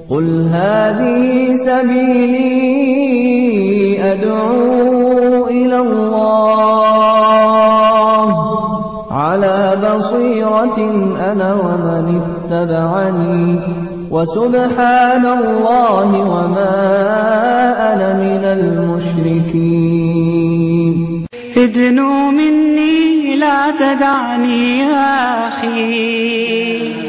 قل هذه سبيلي أدعو إلى الله على بصيرة أنا ومن اتبعني وسبحان الله وما أنا من المشركين ادنوا مني لا تدعني يا أخي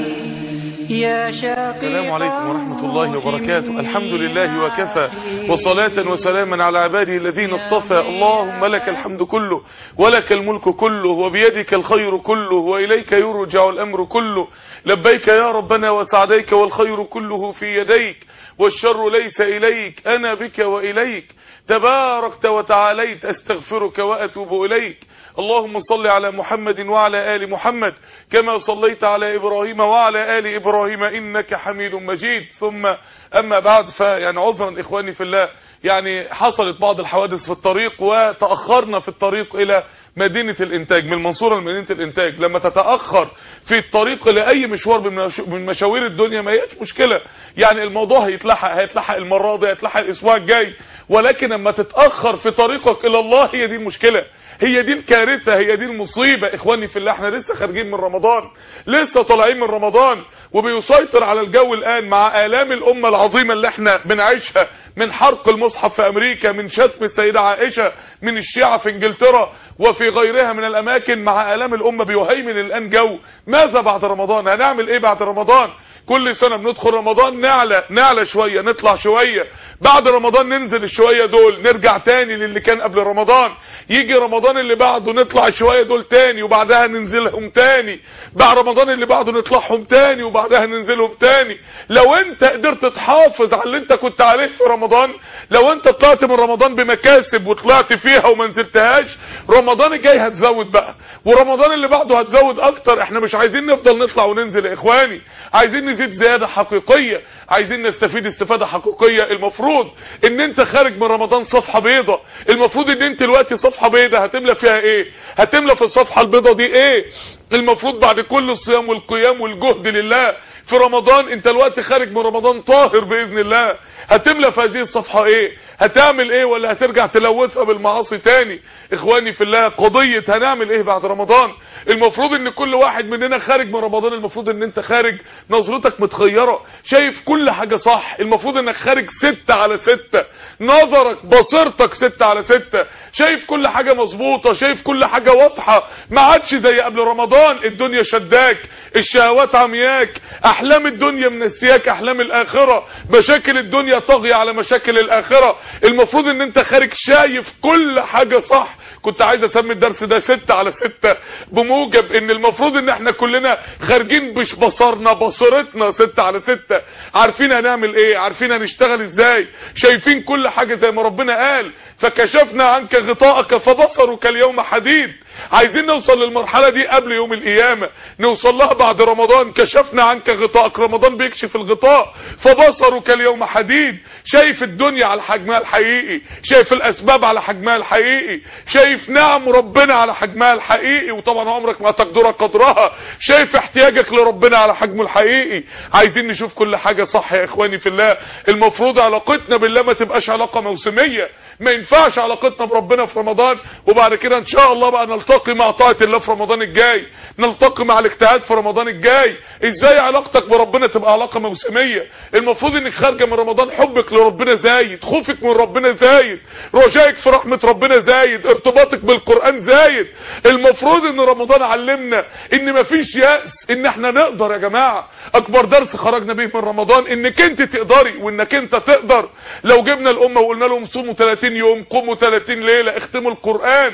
يا شاقي السلام عليكم ورحمة الله وبركاته الحمد لله وكفى وصلاة وسلاما على عباده الذين اصطفى اللهم لك الحمد كله ولك الملك كله وبيدك الخير كله وإليك يرجع الأمر كله لبيك يا ربنا وسعديك والخير كله في يديك والشر ليس إليك أنا بك وإليك تباركت وتعاليت أستغفرك وأتوب إليك اللهم صل على محمد وعلى آل محمد كما صليت على إبراهيم وعلى آل إبراهيم إنك حميد مجيد ثم أما بعد فيعني عذرا إخواني في الله يعني حصلت بعض الحوادث في الطريق وتأخرنا في الطريق إلى مدينة الإنتاج من المنصورة لمدينة الإنتاج لما تتأخر في الطريق لأي مشوار من مشاوير الدنيا ما هيش مشكلة يعني الموضوع هيتلحق هيتلحق المرة دي هيتلحق الأسبوع الجاي ولكن لما تتأخر في طريقك إلى الله هي دي المشكلة هي دي الكارثة هي دي المصيبة إخواني في الله احنا لسه خارجين من رمضان لسه طالعين من رمضان وبيسيطر على الجو الآن مع آلام الأمة العظيمة اللي احنا بنعيشها من حرق المصحف في أمريكا من شتم السيدة عائشة من الشيعة في انجلترا وفي غيرها من الأماكن مع آلام الأمة بيهيمن الآن جو ماذا بعد رمضان هنعمل ايه بعد رمضان كل سنة بندخل رمضان نعلى نعلى شوية نطلع شوية بعد رمضان ننزل الشوية دول نرجع تاني للي كان قبل رمضان يجي رمضان اللي بعده نطلع الشوية دول تاني وبعدها ننزلهم تاني بعد رمضان اللي بعده نطلعهم تاني وبعدها ننزلهم تاني لو انت قدرت تحافظ على اللي انت كنت عليه في رمضان لو انت طلعت من رمضان بمكاسب وطلعت فيها وما نزلتهاش رمضان الجاي هتزود بقى ورمضان اللي بعده هتزود اكتر احنا مش عايزين نفضل نطلع وننزل يا اخواني عايزين نزيد زيادة حقيقية عايزين نستفيد استفادة حقيقية المفروض ان انت خارج من رمضان صفحة بيضة المفروض ان انت دلوقتي صفحة بيضة هتملى فيها ايه هتملى في الصفحة البيضة دي ايه المفروض بعد كل الصيام والقيام والجهد لله في رمضان انت الوقت خارج من رمضان طاهر باذن الله هتملى في هذه الصفحة ايه هتعمل ايه ولا هترجع تلوثها بالمعاصي تاني اخواني في الله قضية هنعمل ايه بعد رمضان المفروض ان كل واحد مننا خارج من رمضان المفروض ان انت خارج نظرتك متغيرة شايف كل حاجة صح المفروض انك خارج ستة على ستة نظرك بصيرتك ستة على ستة شايف كل حاجة مظبوطة شايف كل حاجة واضحة ما عادش زي قبل رمضان الدنيا شداك الشهوات عمياك احلام الدنيا منسياك احلام الاخرة مشاكل الدنيا طاغية على مشاكل الاخرة المفروض ان انت خارج شايف كل حاجة صح كنت عايز اسمي الدرس ده ستة على ستة بموجب ان المفروض ان احنا كلنا خارجين مش بصرنا بصيرتنا ستة على ستة عارفين هنعمل ايه عارفين هنشتغل ازاي شايفين كل حاجة زي ما ربنا قال فكشفنا عنك غطاءك فبصرك اليوم حديد عايزين نوصل للمرحلة دي قبل يوم القيامة نوصل لها بعد رمضان كشفنا عنك غطاءك رمضان بيكشف الغطاء فبصرك اليوم حديد شايف الدنيا على حجمها الحقيقي شايف الاسباب على حجمها الحقيقي شايف نعم ربنا على حجمها الحقيقي وطبعا عمرك ما تقدر قدرها شايف احتياجك لربنا على حجمه الحقيقي عايزين نشوف كل حاجة صح يا اخواني في الله المفروض علاقتنا بالله ما تبقاش علاقة موسمية ما ينفعش علاقتنا بربنا في رمضان وبعد كده ان شاء الله بقى نلتقي مع طاعة الله في رمضان الجاي نلتقي مع الاجتهاد في رمضان الجاي ازاي علاقتك بربنا تبقى علاقة موسمية المفروض انك خارجة من رمضان حبك لربنا زايد خوفك من ربنا زايد رجائك في رحمة ربنا زايد ارتباطك بالقرآن زايد المفروض ان رمضان علمنا ان مفيش يأس ان احنا نقدر يا جماعة اكبر درس خرجنا بيه من رمضان انك انت تقدري وانك انت تقدر لو جبنا الامة وقلنا لهم صوموا 30 يوم قوموا 30 ليلة اختموا القرآن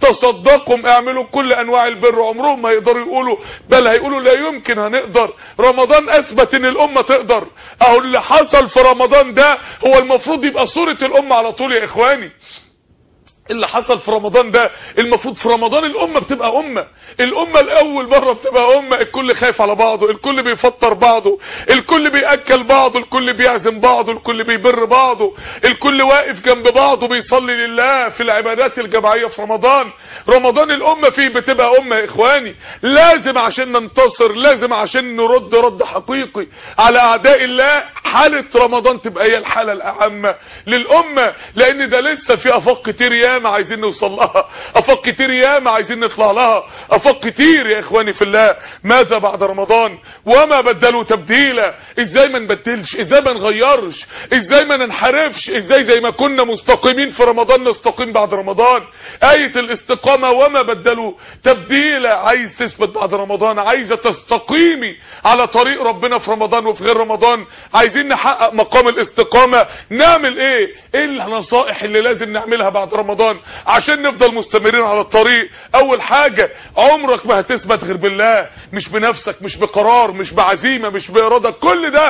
تصدقوا اعملوا كل انواع البر عمرهم ما يقدروا يقولوا بل هيقولوا لا يمكن هنقدر رمضان اثبت ان الامة تقدر اهو اللي حصل في رمضان ده هو المفروض يبقى صورة الامة على طول يا اخواني اللي حصل في رمضان ده المفروض في رمضان الامه بتبقى امه الامه الاول مره بتبقى امه الكل خايف على بعضه الكل بيفطر بعضه الكل بياكل بعضه الكل بيعزم بعضه الكل بيبر بعضه الكل واقف جنب بعضه بيصلي لله في العبادات الجماعيه في رمضان رمضان الامه فيه بتبقى امه يا اخواني لازم عشان ننتصر لازم عشان نرد رد حقيقي على اعداء الله حاله رمضان تبقى هي الحاله الاعمه للامه لان ده لسه في افاق كتير ياما عايزين نوصل لها افاق كتير ياما عايزين نطلع لها افاق كتير يا اخواني في الله ماذا بعد رمضان وما بدلوا تبديلا ازاي ما نبدلش ازاي ما نغيرش ازاي ما ننحرفش ازاي زي ما كنا مستقيمين في رمضان نستقيم بعد رمضان آية الاستقامة وما بدلوا تبديلا عايز تثبت بعد رمضان عايزة تستقيمي على طريق ربنا في رمضان وفي غير رمضان عايزين نحقق مقام الاستقامة نعمل ايه ايه النصائح اللي لازم نعملها بعد رمضان عشان نفضل مستمرين على الطريق اول حاجة عمرك ما هتثبت غير بالله مش بنفسك مش بقرار مش بعزيمة مش بإرادة كل ده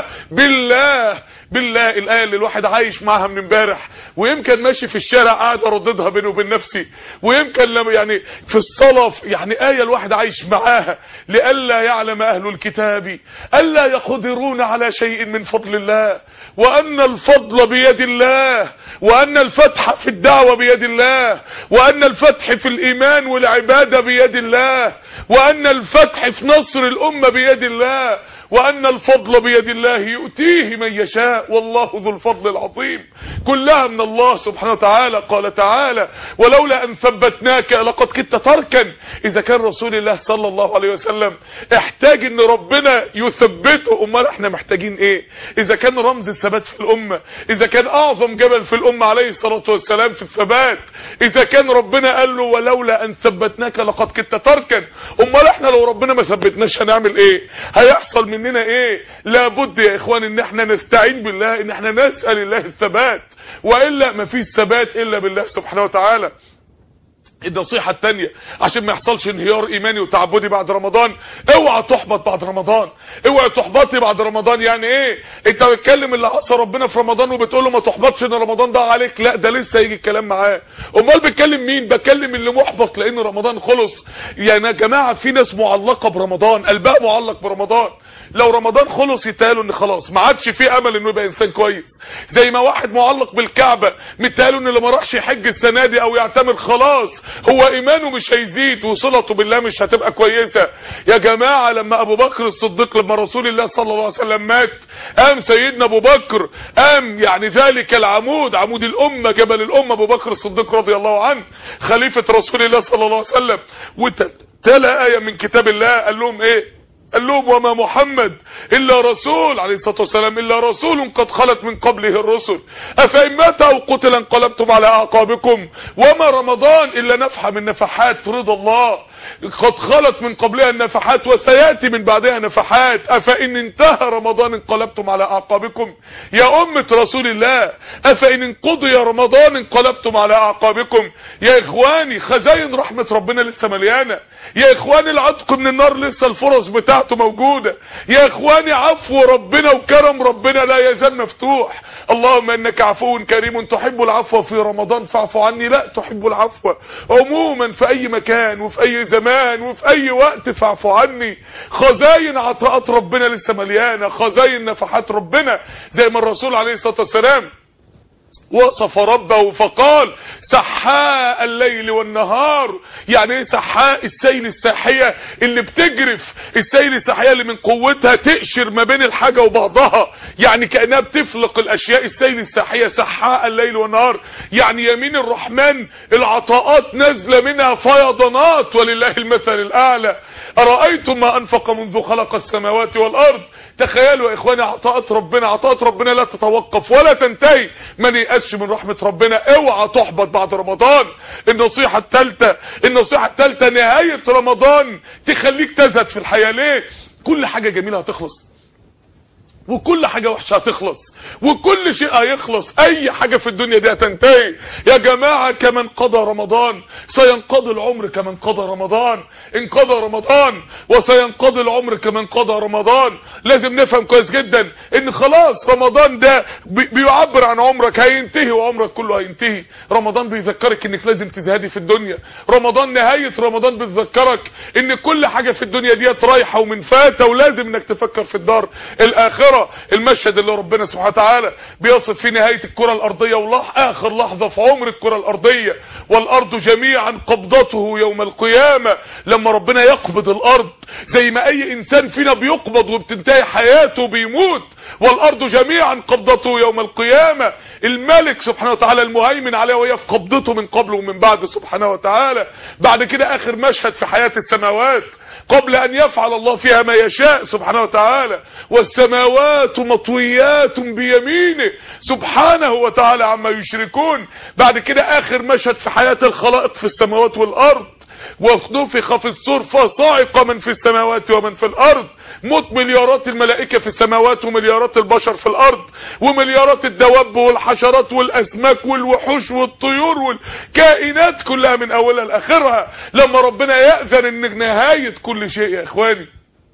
بالله بالله الآية اللي الواحد عايش معاها من امبارح ويمكن ماشي في الشارع قاعد ارددها بيني وبين نفسي ويمكن لما يعني في الصلاة يعني آية الواحد عايش معاها لئلا يعلم أهل الكتاب ألا يقدرون على شيء من فضل الله وأن الفضل بيد الله وأن الفتح في الدعوة بيد الله وأن الفتح في الإيمان والعبادة بيد الله وأن الفتح في نصر الأمة بيد الله وأن الفضل بيد الله يؤتيه من يشاء والله ذو الفضل العظيم كلها من الله سبحانه وتعالى قال تعالى ولولا أن ثبتناك لقد كنت تركا إذا كان رسول الله صلى الله عليه وسلم احتاج ان ربنا يثبته امال احنا محتاجين ايه اذا كان رمز الثبات في الامة اذا كان اعظم جبل في الامة عليه الصلاة والسلام في الثبات اذا كان ربنا قال له ولولا ان ثبتناك لقد كنت تركا امال احنا لو ربنا ما ثبتناش هنعمل ايه هيحصل مننا ايه لابد يا اخوان ان احنا نستعين بالله ان احنا نسأل الله الثبات والا ما فيش ثبات الا بالله سبحانه وتعالى النصيحة التانية عشان ما يحصلش انهيار ايماني وتعبدي بعد رمضان اوعى تحبط بعد رمضان اوعى تحبطي بعد رمضان يعني ايه انت بتكلم اللي عصى ربنا في رمضان وبتقول له ما تحبطش ان رمضان ده عليك لا ده لسه يجي الكلام معاه امال بتكلم مين بكلم اللي محبط لان رمضان خلص يعني يا جماعة في ناس معلقة برمضان قلبها معلق برمضان لو رمضان خلص يتقالوا ان خلاص ما عادش في امل انه يبقى انسان كويس زي ما واحد معلق بالكعبة متقالوا ان اللي ما راحش يحج السنة دي او يعتمر خلاص هو ايمانه مش هيزيد وصلته بالله مش هتبقى كويسة يا جماعة لما ابو بكر الصديق لما رسول الله صلى الله عليه وسلم مات قام سيدنا ابو بكر قام يعني ذلك العمود عمود الامة جبل الامة ابو بكر الصديق رضي الله عنه خليفة رسول الله صلى الله عليه وسلم وتلا آية من كتاب الله قال لهم ايه قال لهم وما محمد إلا رسول عليه الصلاة والسلام إلا رسول قد خلت من قبله الرسل أفإن مات أو قتل انقلبتم على أعقابكم وما رمضان إلا نفحة من نفحات رضا الله قد خلت من قبلها النفحات وسيأتي من بعدها نفحات أفإن انتهى رمضان انقلبتم على أعقابكم يا أمة رسول الله أفإن انقضي رمضان انقلبتم على أعقابكم يا إخواني خزاين رحمة ربنا لسه مليانة يا إخواني العتق من النار لسه الفرص بتاع بتاعته موجودة يا اخواني عفو ربنا وكرم ربنا لا يزال مفتوح اللهم انك عفو كريم تحب العفو في رمضان فاعف عني لا تحب العفو عموما في اي مكان وفي اي زمان وفي اي وقت فاعف عني خزاين عطاءات ربنا لسه مليانة خزاين نفحات ربنا زي ما الرسول عليه الصلاة والسلام وصف ربه فقال سحاء الليل والنهار يعني ايه سحاء السيل الساحية اللي بتجرف السيل الساحية اللي من قوتها تقشر ما بين الحاجة وبعضها يعني كأنها بتفلق الاشياء السيل الساحية سحاء الليل والنهار يعني يمين الرحمن العطاءات نازلة منها فيضانات ولله المثل الاعلى ارأيتم ما انفق منذ خلق السماوات والارض تخيلوا يا اخواني عطاءات ربنا عطاءات ربنا لا تتوقف ولا تنتهي من يقاس من رحمة ربنا اوعى تحبط بعد رمضان النصيحة الثالثة النصيحة الثالثة نهاية رمضان تخليك تزهد في الحياة ليه كل حاجة جميلة هتخلص وكل حاجة وحشة هتخلص وكل شيء هيخلص اي حاجة في الدنيا دي هتنتهي يا جماعة كمن قضى رمضان سينقضي العمر كمن قضى رمضان انقضى رمضان وسينقضي العمر كمن قضى رمضان لازم نفهم كويس جدا ان خلاص رمضان ده بي- بيعبر عن عمرك هينتهي وعمرك كله هينتهي رمضان بيذكرك انك لازم تزهدي في الدنيا رمضان نهاية رمضان بتذكرك ان كل حاجة في الدنيا ديت رايحة ومن فاتة ولازم انك تفكر في الدار الاخرة المشهد اللي ربنا سبحانه وتعالى بيصف في نهاية الكرة الارضية ولح اخر لحظة في عمر الكرة الارضية والارض جميعا قبضته يوم القيامة لما ربنا يقبض الارض زي ما اي انسان فينا بيقبض وبتنتهي حياته بيموت والارض جميعا قبضته يوم القيامة الملك سبحانه وتعالى المهيمن عليها وهي في قبضته من قبل ومن بعد سبحانه وتعالى بعد كده اخر مشهد في حياة السماوات قبل ان يفعل الله فيها ما يشاء سبحانه وتعالى والسماوات مطويات بيمينه سبحانه وتعالى عما يشركون بعد كده اخر مشهد في حياة الخلائق في السماوات والارض ونفخ في الصور فصعق من في السماوات ومن في الارض موت مليارات الملائكة في السماوات ومليارات البشر في الارض ومليارات الدواب والحشرات والاسماك والوحوش والطيور والكائنات كلها من اولها لاخرها لما ربنا يأذن ان نهاية كل شيء يا اخواني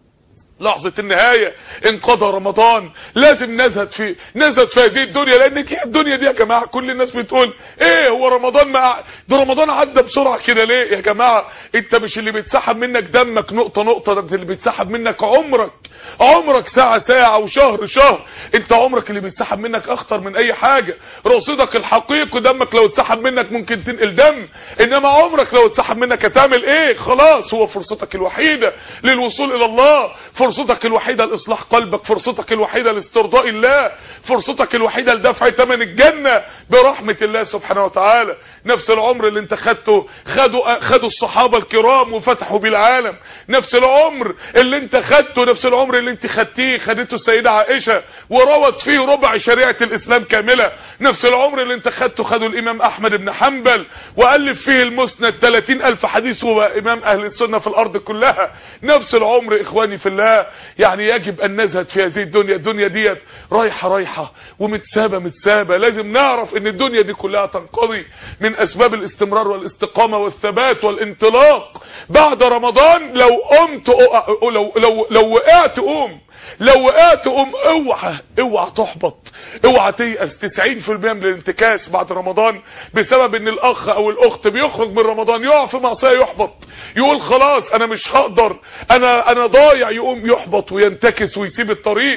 لحظة النهاية انقضى رمضان لازم نزهد في نزهد في هذه الدنيا لان دي الدنيا دي يا جماعة كل الناس بتقول ايه هو رمضان ما ده رمضان عدى بسرعة كده ليه يا جماعة انت مش اللي بيتسحب منك دمك نقطة نقطة ده انت اللي بيتسحب منك عمرك عمرك ساعة ساعة وشهر شهر انت عمرك اللي بيتسحب منك اخطر من اي حاجة رصيدك الحقيقي دمك لو اتسحب منك ممكن تنقل دم انما عمرك لو اتسحب منك هتعمل ايه خلاص هو فرصتك الوحيدة للوصول الى الله فرصتك الوحيدة لاصلاح قلبك فرصتك الوحيدة لاسترضاء الله فرصتك الوحيدة لدفع ثمن الجنة برحمة الله سبحانه وتعالى نفس العمر اللي انت خدته خدوا خدوا الصحابة الكرام وفتحوا بيه العالم نفس العمر اللي انت خدته نفس العمر اللي انت خدتيه خدته السيدة عائشة وروت فيه ربع شريعة الاسلام كاملة نفس العمر اللي انت خدته خدوا الامام احمد بن حنبل والف فيه المسند 30 الف حديث هو امام اهل السنة في الارض كلها نفس العمر اخواني في الله يعني يجب ان نزهد في هذه الدنيا الدنيا ديت رايحة رايحة ومتسابة متسابة لازم نعرف ان الدنيا دي كلها تنقضي من اسباب الاستمرار والاستقامة والثبات والانطلاق بعد رمضان لو قمت أو لو لو لو وقعت قوم لو وقعت قوم اوعى اوعى تحبط اوعى تيأس 90% من الانتكاس بعد رمضان بسبب ان الاخ او الاخت بيخرج من رمضان يقع في معصيه يحبط يقول خلاص انا مش هقدر انا انا ضايع يقوم يحبط وينتكس ويسيب الطريق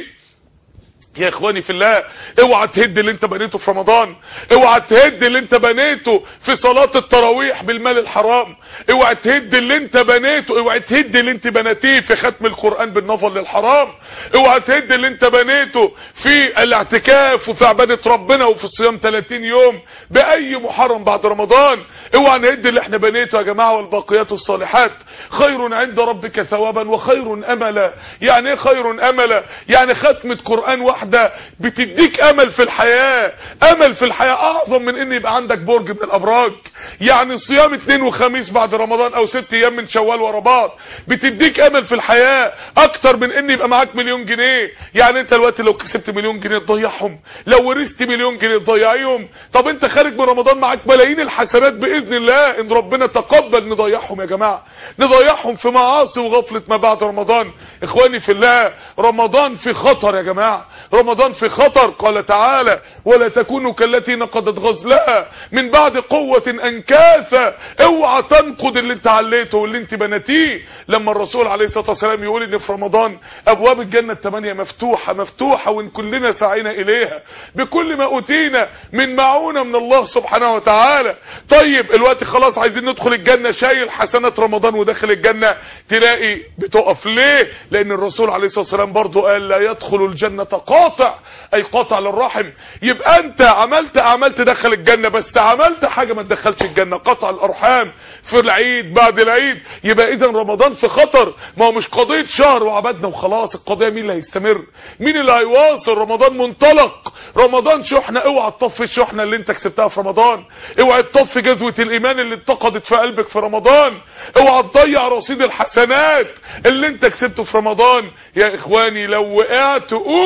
يا اخواني في الله اوعى تهد اللي انت بنيته في رمضان اوعى تهد اللي انت بنيته في صلاة التراويح بالمال الحرام اوعى تهد اللي انت بنيته اوعى تهد اللي انت بنيتيه في ختم القرآن بالنظر للحرام اوعى تهد اللي انت بنيته في الاعتكاف وفي عبادة ربنا وفي الصيام 30 يوم باي محرم بعد رمضان اوعى نهد اللي احنا بنيته يا جماعة والباقيات الصالحات خير عند ربك ثوابا وخير املا يعني ايه خير املا يعني ختمة قرآن واحد واحدة بتديك امل في الحياة امل في الحياة اعظم من ان يبقى عندك برج من الابراج يعني صيام اثنين وخميس بعد رمضان او ست ايام من شوال ورا بعض بتديك امل في الحياة اكتر من ان يبقى معاك مليون جنيه يعني انت الوقت لو كسبت مليون جنيه تضيعهم لو ورثت مليون جنيه تضيعيهم طب انت خارج من رمضان معاك ملايين الحسنات باذن الله ان ربنا تقبل نضيعهم يا جماعة نضيعهم في معاصي وغفلة ما بعد رمضان اخواني في الله رمضان في خطر يا جماعة رمضان في خطر قال تعالى ولا تكونوا كالتي نقضت غزلها من بعد قوة انكاثا اوعى تنقض اللي انت عليته واللي انت بنتيه لما الرسول عليه الصلاة والسلام يقول ان في رمضان ابواب الجنة الثمانية مفتوحة مفتوحة وان كلنا سعينا اليها بكل ما اوتينا من معونة من الله سبحانه وتعالى طيب الوقت خلاص عايزين ندخل الجنة شايل حسنات رمضان وداخل الجنة تلاقي بتقف ليه لان الرسول عليه الصلاة والسلام برضو قال لا يدخل الجنة قاطع اي قاطع للرحم يبقى انت عملت اعمال تدخل الجنة بس عملت حاجة ما تدخلش الجنة قطع الارحام في العيد بعد العيد يبقى اذا رمضان في خطر ما هو مش قضية شهر وعبدنا وخلاص القضية مين اللي هيستمر مين اللي هيواصل رمضان منطلق رمضان شحنة اوعى تطفي الشحنة اللي انت كسبتها في رمضان اوعى تطفي جذوة الايمان اللي اتقدت في قلبك في رمضان اوعى تضيع رصيد الحسنات اللي انت كسبته في رمضان يا اخواني لو وقعت قوم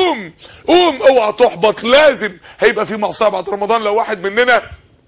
قوم اوعى تحبط لازم هيبقى في معصيه بعد رمضان لو واحد مننا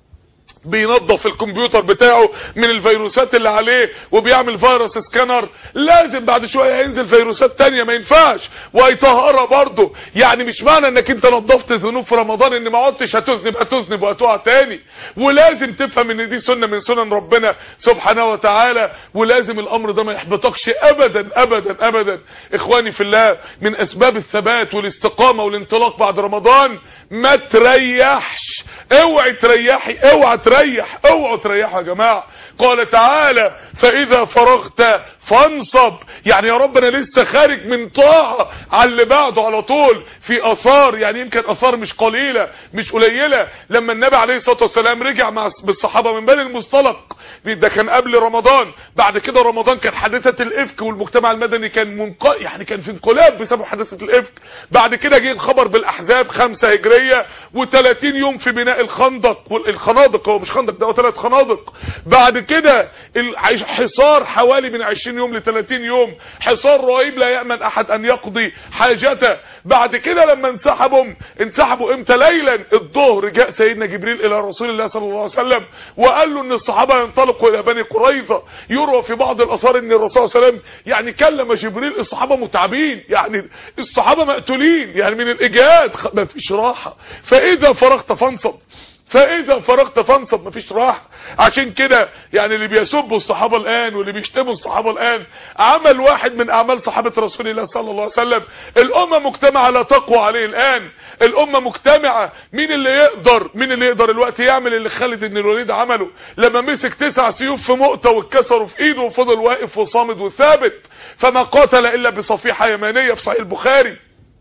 بينظف الكمبيوتر بتاعه من الفيروسات اللي عليه وبيعمل فيروس سكانر لازم بعد شوية ينزل فيروسات تانية ما ينفعش ويطهرها برضه يعني مش معنى انك انت نظفت ذنوب في رمضان ان ما عدتش هتذنب هتذنب وهتقع تاني ولازم تفهم ان دي سنة من سنن ربنا سبحانه وتعالى ولازم الامر ده ما يحبطكش ابدا ابدا ابدا اخواني في الله من اسباب الثبات والاستقامة والانطلاق بعد رمضان ما تريحش اوعي تريحي اوعى تريح اوعوا تريحوا يا جماعة قال تعالى فاذا فرغت فانصب يعني يا رب انا لسه خارج من طاعة على اللي بعده على طول في اثار يعني يمكن اثار مش قليلة مش قليلة لما النبي عليه الصلاة والسلام رجع مع بالصحابة من بني المصطلق ده كان قبل رمضان بعد كده رمضان كان حادثة الافك والمجتمع المدني كان منق... يعني كان في انقلاب بسبب حادثة الافك بعد كده جه الخبر بالاحزاب خمسة هجرية و30 يوم في بناء الخندق والخنادق هو مش خندق ده هو ثلاث خنادق بعد كده الحصار حوالي من 20 يوم ل 30 يوم حصار رهيب لا يأمن احد ان يقضي حاجته بعد كده لما انسحبوا انسحبوا امتى ليلا الظهر جاء سيدنا جبريل الى رسول الله صلى الله عليه وسلم وقال له ان الصحابه ينطلقوا الى بني قريظه يروى في بعض الاثار ان الرسول صلى الله عليه وسلم يعني كلم جبريل الصحابه متعبين يعني الصحابه مقتولين يعني من الاجهاد ما فيش راحه فاذا فرغت فانصب فاذا فرغت فانصب مفيش راحه عشان كده يعني اللي بيسبوا الصحابه الان واللي بيشتموا الصحابه الان عمل واحد من اعمال صحابه رسول الله صلى الله عليه وسلم الامه مجتمعه لا تقوى عليه الان الامه مجتمعه مين اللي يقدر مين اللي يقدر الوقت يعمل اللي خالد بن الوليد عمله لما مسك تسع سيوف في مؤته واتكسروا في ايده وفضل واقف وصامد وثابت فما قاتل الا بصفيحه يمانيه في صحيح البخاري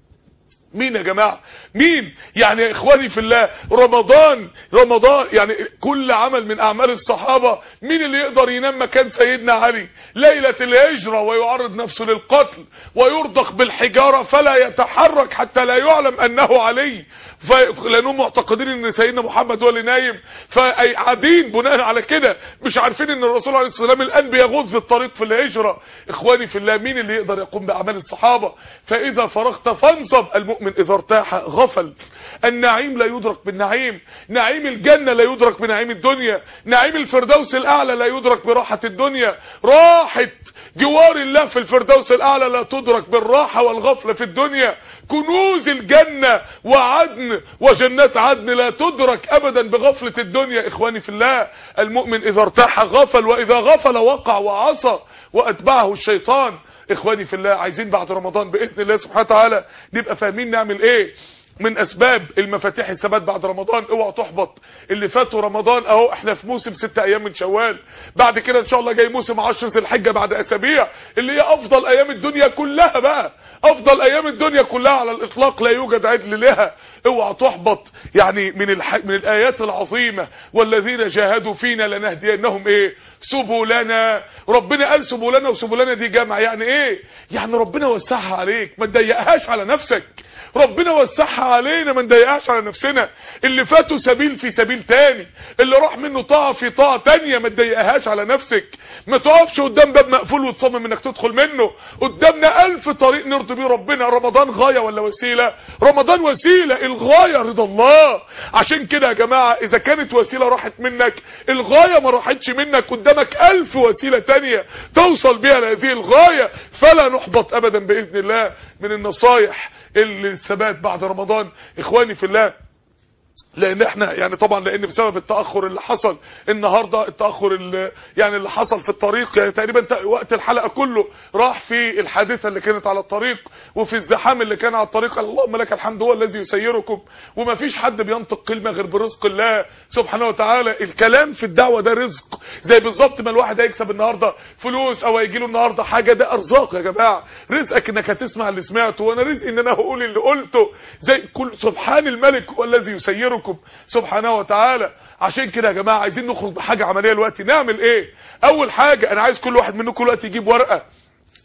مين يا جماعة مين يعني يا اخواني في الله رمضان رمضان يعني كل عمل من اعمال الصحابة مين اللي يقدر ينام مكان سيدنا علي ليلة الهجرة ويعرض نفسه للقتل ويرضخ بالحجارة فلا يتحرك حتى لا يعلم انه علي لانهم معتقدين ان سيدنا محمد هو اللي نايم فقاعدين بناء على كده مش عارفين ان الرسول عليه الصلاه والسلام الان بيغوص في الطريق في الهجره اخواني في الله مين اللي يقدر يقوم باعمال الصحابه فاذا فرغت فانصب المؤمن اذا ارتاح غفل النعيم لا يدرك بالنعيم نعيم الجنه لا يدرك بنعيم الدنيا نعيم الفردوس الاعلى لا يدرك براحه الدنيا راحه جوار الله في الفردوس الاعلى لا تدرك بالراحه والغفله في الدنيا كنوز الجنه وعدن وجنات عدن لا تدرك ابدا بغفلة الدنيا اخواني في الله المؤمن اذا ارتاح غفل واذا غفل وقع وعصى واتبعه الشيطان اخواني في الله عايزين بعد رمضان باذن الله سبحانه وتعالى نبقى فاهمين نعمل ايه من اسباب المفاتيح الثبات بعد رمضان اوعى تحبط اللي فاتوا رمضان اهو احنا في موسم ستة ايام من شوال بعد كده ان شاء الله جاي موسم 10 ذي الحجه بعد اسابيع اللي هي افضل ايام الدنيا كلها بقى افضل ايام الدنيا كلها على الاطلاق لا يوجد عدل لها اوعى تحبط يعني من الح... من الايات العظيمه والذين جاهدوا فينا لنهدينهم ايه سبلنا ربنا قال سبلنا وسبلنا دي جامعه يعني ايه يعني ربنا وسعها عليك ما تضيقهاش على نفسك ربنا وسعها علينا ما نضيقهاش على نفسنا اللي فاتوا سبيل في سبيل تاني اللي راح منه طاعه في طاعه تانية ما تضيقهاش على نفسك ما تقفش قدام باب مقفول وتصمم انك تدخل منه قدامنا ألف طريق نرضي بيه ربنا رمضان غايه ولا وسيله رمضان وسيله الغايه رضا الله عشان كده يا جماعه اذا كانت وسيله راحت منك الغايه ما راحتش منك قدامك ألف وسيله تانية توصل بيها لهذه الغايه فلا نحبط ابدا باذن الله من النصايح اللي الثبات بعد رمضان اخواني في الله لان احنا يعني طبعا لان بسبب التاخر اللي حصل النهارده التاخر اللي يعني اللي حصل في الطريق يعني تقريبا وقت الحلقه كله راح في الحادثه اللي كانت على الطريق وفي الزحام اللي كان على الطريق اللهم لك الحمد هو الذي يسيركم وما فيش حد بينطق كلمه غير برزق الله سبحانه وتعالى الكلام في الدعوه ده رزق زي بالظبط ما الواحد هيكسب النهارده فلوس او هيجي له النهارده حاجه ده ارزاق يا جماعه رزقك انك هتسمع اللي سمعته وانا رزقي ان انا هقول اللي قلته زي كل سبحان الملك هو الذي يسيركم سبحانه وتعالى عشان كده يا جماعه عايزين نخرج بحاجه عمليه دلوقتي نعمل ايه اول حاجه انا عايز كل واحد منكم دلوقتي يجيب ورقه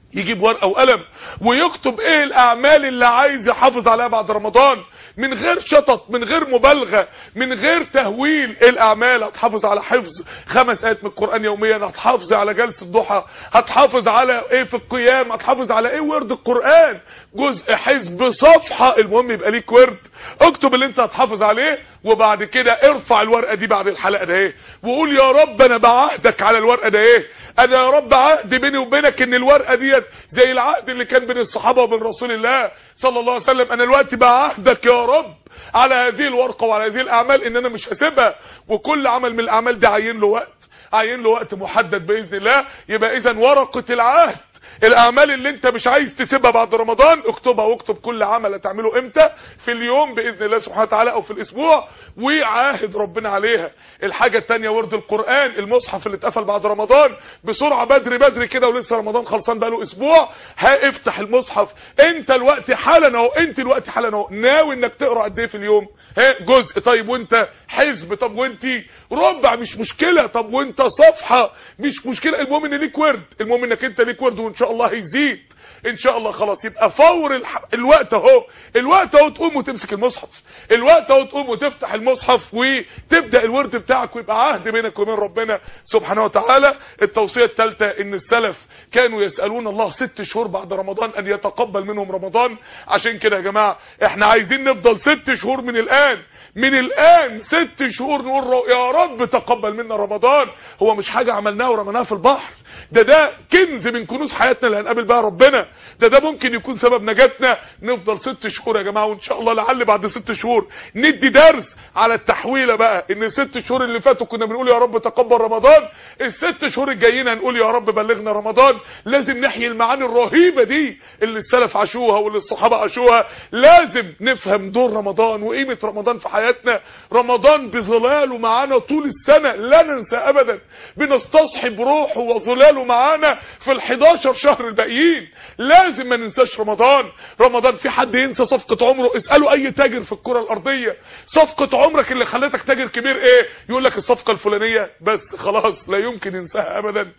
يجيب ورقة وقلم ويكتب ايه الاعمال اللي عايز يحافظ عليها بعد رمضان من غير شطط من غير مبالغة من غير تهويل ايه الاعمال هتحافظ على حفظ خمس ايات من القرآن يوميا هتحافظ على جلسة ضحى هتحافظ على ايه في القيام هتحافظ على ايه ورد القرآن جزء حزب صفحة المهم يبقى ليك ورد اكتب اللي انت هتحافظ عليه وبعد كده ارفع الورقة دي بعد الحلقة ده ايه وقول يا رب انا بعهدك على الورقة ده ايه انا يا رب عهد بيني وبينك ان الورقة ديت زي العهد اللي كان بين الصحابة وبين رسول الله صلى الله عليه وسلم انا الوقت بعهدك يا رب على هذه الورقة وعلى هذه الاعمال ان انا مش هسيبها وكل عمل من الاعمال دي عين له وقت عين له وقت محدد باذن الله يبقى اذا ورقة العهد الاعمال اللي انت مش عايز تسيبها بعد رمضان اكتبها واكتب كل عمل هتعمله امتى في اليوم باذن الله سبحانه وتعالى او في الاسبوع وعاهد ربنا عليها الحاجة التانية ورد القرآن المصحف اللي اتقفل بعد رمضان بسرعة بدري بدري كده ولسه رمضان خلصان بقاله اسبوع ها افتح المصحف انت الوقت حالا اهو انت الوقت حالا اهو ناوي انك تقرا قد ايه في اليوم ها جزء طيب وانت حزب طب وانت ربع مش مشكلة طب وانت صفحة مش مشكلة المهم ان ليك ورد المهم انك انت ليك ورد وان شاء الله هيزيد ان شاء الله خلاص يبقى فور الح... الوقت اهو الوقت اهو تقوم وتمسك المصحف الوقت اهو تقوم وتفتح المصحف وتبدا الورد بتاعك ويبقى عهد بينك وبين ربنا سبحانه وتعالى التوصيه الثالثه ان السلف كانوا يسالون الله ست شهور بعد رمضان ان يتقبل منهم رمضان عشان كده يا جماعه احنا عايزين نفضل ست شهور من الان من الان ست شهور نقول يا رب تقبل منا رمضان هو مش حاجه عملناها ورميناها في البحر ده ده كنز من كنوز حياتنا اللي هنقابل بها ربنا ده ده ممكن يكون سبب نجاتنا نفضل ست شهور يا جماعه وان شاء الله لعل بعد ست شهور ندي درس على التحويله بقى ان الست شهور اللي فاتوا كنا بنقول يا رب تقبل رمضان الست شهور الجايين هنقول يا رب بلغنا رمضان لازم نحيي المعاني الرهيبه دي اللي السلف عاشوها واللي الصحابه عاشوها لازم نفهم دور رمضان وقيمه رمضان في حياتنا رمضان بظلاله معانا طول السنه لا ننسى ابدا بنستصحب روحه وظلاله معانا في ال11 شهر الباقيين لازم ما ننساش رمضان رمضان في حد ينسى صفقة عمره اسألوا اي تاجر في الكرة الارضية صفقة عمرك اللي خلتك تاجر كبير ايه يقول لك الصفقة الفلانية بس خلاص لا يمكن ينساها ابدا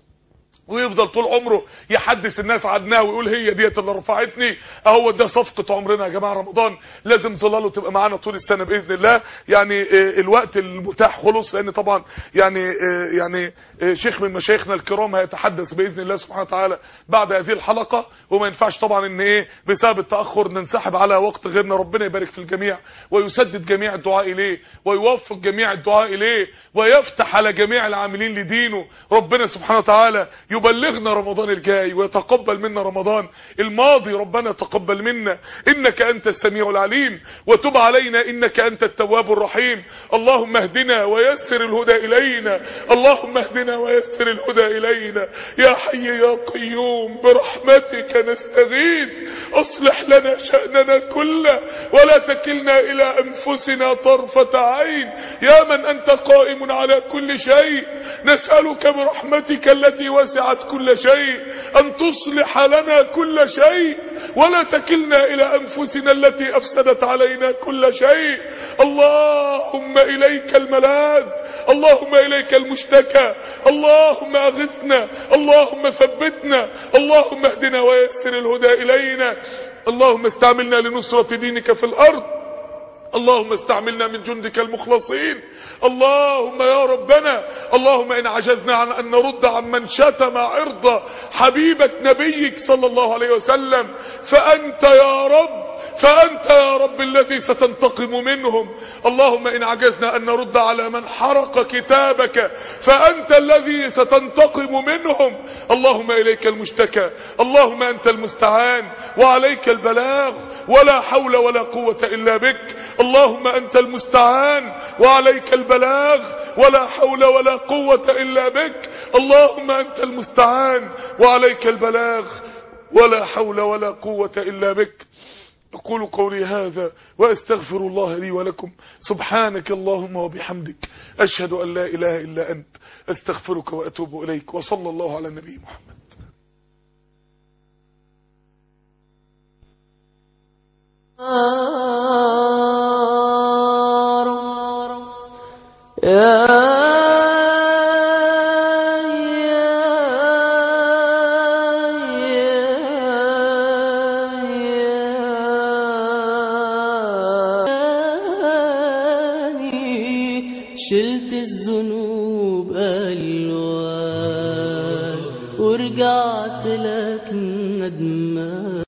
ويفضل طول عمره يحدث الناس عنها ويقول هي ديت اللي رفعتني اهو ده صفقة عمرنا يا جماعة رمضان لازم ظلاله تبقى معانا طول السنة بإذن الله يعني الوقت المتاح خلص لان طبعا يعني يعني شيخ من مشايخنا الكرام هيتحدث بإذن الله سبحانه وتعالى بعد هذه الحلقة وما ينفعش طبعا ان ايه بسبب التأخر ننسحب على وقت غيرنا ربنا يبارك في الجميع ويسدد جميع الدعاء اليه ويوفق جميع الدعاء اليه ويفتح على جميع العاملين لدينه ربنا سبحانه وتعالى يبلغنا رمضان الجاي ويتقبل منا رمضان الماضي ربنا تقبل منا انك انت السميع العليم وتب علينا انك انت التواب الرحيم اللهم اهدنا ويسر الهدى الينا اللهم اهدنا ويسر الهدى الينا يا حي يا قيوم برحمتك نستغيث اصلح لنا شأننا كله ولا تكلنا الى انفسنا طرفة عين يا من انت قائم على كل شيء نسألك برحمتك التي وسعت كل شيء أن تصلح لنا كل شيء ولا تكلنا إلى أنفسنا التي أفسدت علينا كل شيء اللهم إليك الملاذ اللهم إليك المشتكى اللهم أغثنا اللهم ثبتنا اللهم اهدنا ويسر الهدى إلينا اللهم استعملنا لنصرة دينك في الأرض اللهم استعملنا من جندك المخلصين اللهم يا ربنا اللهم إن عجزنا عن أن نرد عن من شتم عرض حبيبة نبيك صلى الله عليه وسلم فأنت يا رب فأنت يا رب الذي ستنتقم منهم اللهم إن عجزنا أن نرد على من حرق كتابك فأنت الذي ستنتقم منهم اللهم إليك المشتكى اللهم أنت المستعان وعليك البلاغ ولا حول ولا قوة إلا بك اللهم أنت المستعان وعليك البلاغ ولا حول ولا قوة إلا بك اللهم أنت المستعان وعليك البلاغ ولا حول ولا قوة إلا بك أقول قولي هذا وأستغفر الله لي ولكم سبحانك اللهم وبحمدك أشهد أن لا إله إلا أنت أستغفرك وأتوب إليك وصلى الله على النبي محمد يا شلت الذنوب ألوان ورجعت لك ندمان